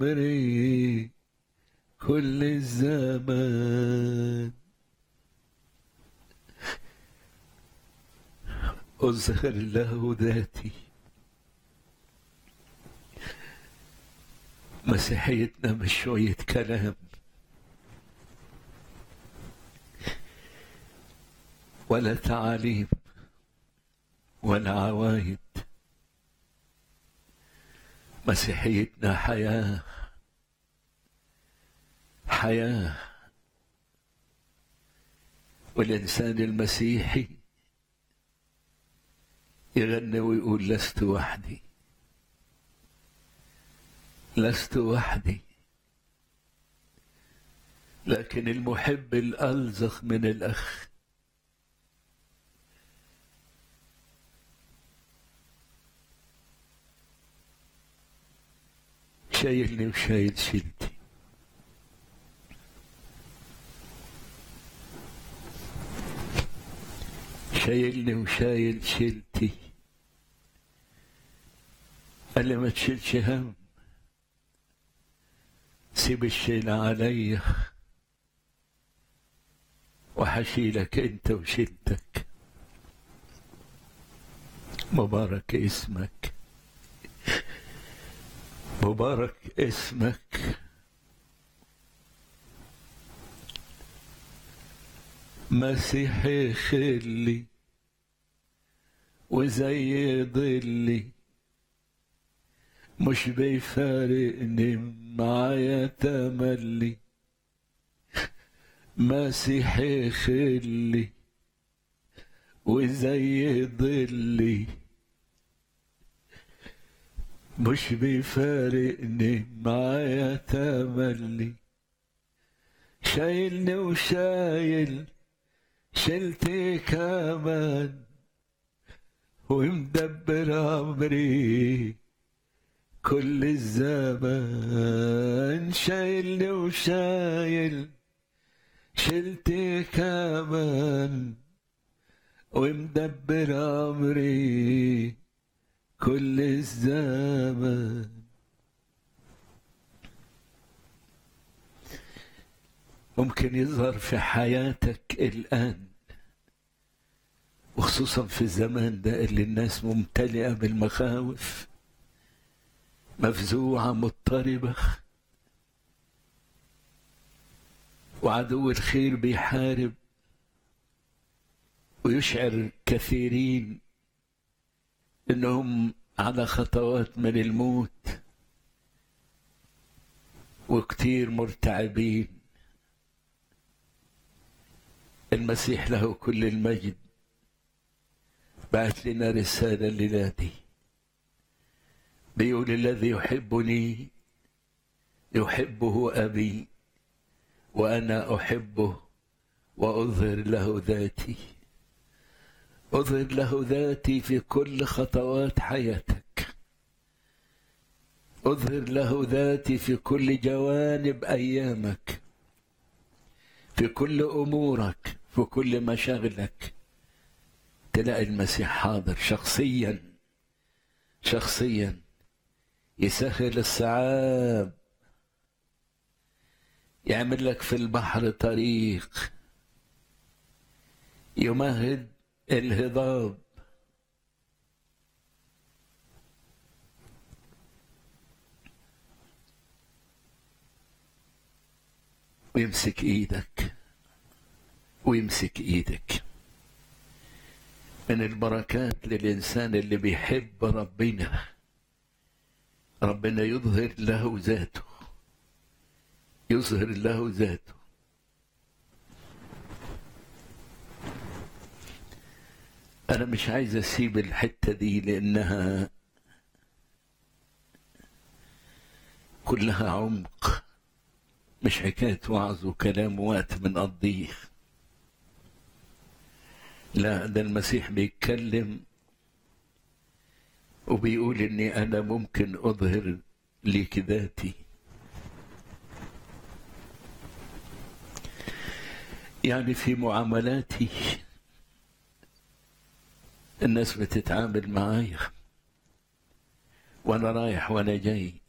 عمري كل الزمان أظهر له ذاتي مسيحيتنا مش شوية كلام ولا تعاليم ولا عوايد مسيحيتنا حياة حياة والإنسان المسيحي يغني ويقول لست وحدي لست وحدي لكن المحب الألزخ من الأخ شايلني وشايل شيلتي شايلني وشايل شيلتي قال لي ما تشيلش هم سيب الشيل عليا وحشيلك انت وشيلتك مبارك اسمك مبارك اسمك مسيحي خلي وزي ضلي مش بيفارقني معايا تملي مسيحي خلي وزي ضلي مش بيفارقني معايا تملي شايلني وشايل شلتي كمان ومدبر عمري كل الزمان شايلني وشايل شلتي كمان ومدبر عمري كل الزمان ممكن يظهر في حياتك الآن وخصوصا في الزمان ده اللي الناس ممتلئة بالمخاوف مفزوعة مضطربة وعدو الخير بيحارب ويشعر كثيرين انهم على خطوات من الموت وكتير مرتعبين المسيح له كل المجد بعت لنا رسالة لنادي بيقول الذي يحبني يحبه أبي وأنا أحبه وأظهر له ذاتي أظهر له ذاتي في كل خطوات حياتك أظهر له ذاتي في كل جوانب أيامك في كل أمورك في كل مشاغلك تلاقي المسيح حاضر شخصيا شخصيا يسهل الصعاب يعمل لك في البحر طريق يمهد الهضاب ويمسك ايدك ويمسك ايدك من البركات للانسان اللي بيحب ربنا ربنا يظهر له ذاته يظهر له ذاته أنا مش عايز أسيب الحتة دي لأنها كلها عمق مش حكاية وعظ وكلام وقت بنقضيه لا ده المسيح بيتكلم وبيقول إني أنا ممكن أظهر ليك ذاتي يعني في معاملاتي الناس بتتعامل معايا وانا رايح وانا جاي